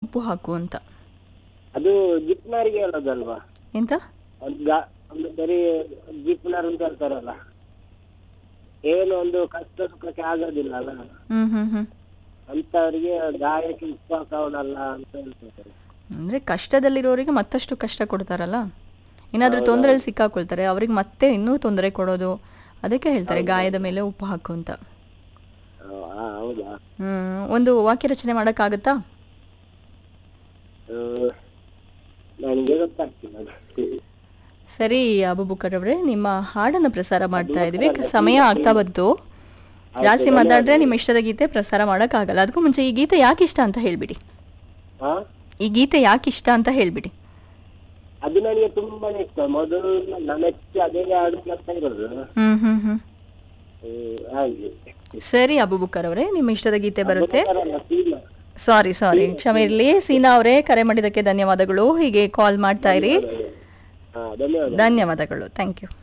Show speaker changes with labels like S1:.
S1: ಉಪ್ಪು ಹಾಕು ಅಂತ
S2: ಅದು ಜಿಪ್ನರಿಗೆ ಹೇಳೋದಲ್ವಾ
S1: ಎಂತ
S2: ಒಂದು ಗಾ ಒಂದು ಬರೀ ಜಿಪ್ನರ್ ಅಂತ ಹೇಳ್ತಾರಲ್ಲ ಏನು ಒಂದು ಕಷ್ಟ ಸುಖಕ್ಕೆ ಆಗೋದಿಲ್ಲ ಅಲ್ಲ
S1: ಹ್ಮ್ ಹ್ಮ್ ಹ್ಮ್
S2: ಅಂತವರಿಗೆ ಗಾಯಕ್ಕೆ ಉಪ್ಪು ಹಾಕೋಣಲ್ಲ ಅಂತ ಹೇಳ್ತಾರೆ
S1: ಅಂದ್ರೆ ಕಷ್ಟದಲ್ಲಿರೋರಿಗೆ ಮತ್ತಷ್ಟು ಕಷ್ಟ ಕೊಡ್ತಾರಲ್ಲ ಏನಾದ್ರೂ ತೊಂದರೆಯಲ್ಲಿ ಸಿಕ್ಕಾಕೊಳ್ತಾರೆ ಅವ್ರಿಗೆ ಮತ್ತೆ ಇನ್ನೂ ತೊಂದರೆ ಕೊಡೋದು ಅದಕ್ಕೆ ಹೇಳ್ತಾರೆ ಗಾಯದ ಮೇಲೆ ಉಪ್ಪು ಹಾಕು ಅಂತ
S2: ಆ, ಹೌದಾ
S1: ಹ್ಮ್ ಒಂದು ವಾಕ್ಯ ರಚನೆ ಮಾಡೋಕ್ಕಾಗತ್ತಾ
S2: ನನಗೆ ಗೊತ್ತಾಗ್ತಿಲ್ಲ ಅದು.
S1: ಸರಿ ಅಬುಬುಕರ್ ಅವರೇ ನಿಮ್ಮ ಹಾಡನ್ನು ಪ್ರಸಾರ ಮಾಡ್ತಾ ಇದೀವಿ ಸಮಯ ಆಗ್ತಾ ಬಂತು ಜಾಸ್ತಿ ಮಾತಾಡಿದ್ರೆ ನಿಮ್ಮ ಇಷ್ಟದ ಗೀತೆ ಪ್ರಸಾರ ಮಾಡೋಕ್ಕಾಗಲ್ಲ ಅದಕ್ಕೂ ಮುಂಚೆ ಈ ಗೀತೆ ಯಾಕೆ ಇಷ್ಟ ಅಂತ ಹೇಳ್ಬಿಡಿ
S2: ಹಾ
S1: ಈ ಗೀತೆ ಯಾಕೆ ಇಷ್ಟ ಅಂತ ಹೇಳ್ಬಿಡಿ
S2: ಅದು ನನಗೆ ತುಂಬಾನೇ ಇಷ್ಟ ಮೊದಲು ನನ್ನ ಹೆಚ್ಚು ಅದೇ ಹಾಡು ಕೇಳ್ತಾ ಇರೋದು
S1: ಹ್ಮ್ ಹ್ಮ್ ಹ್ಮ್
S2: ಹ್ಮ್, ಹಾಗೆ
S1: ಸರಿ ಅಬುಬುಕರ್ ಅವರೇ ನಿಮ್ಮ ಇಷ್ಟದ ಗೀತೆ ಬರುತ್ತೆ
S2: ಬರಲ್ಲ, ಸೀನ.
S1: ಸಾರಿ ಸಾರಿ ಕ್ಷಮೆ ಇರಲಿ ಸೀನಾ ಅವರೇ ಕರೆ ಮಾಡಿದ್ದಕ್ಕೆ ಧನ್ಯವಾದಗಳು ಹೀಗೆ ಕಾಲ್ ಮಾಡ್ತಾ ಇರಿ
S2: ಹಾ ಧನ್ಯವಾದ
S1: ಧನ್ಯವಾದಗಳು ಥ್ಯಾಂಕ್ ಯು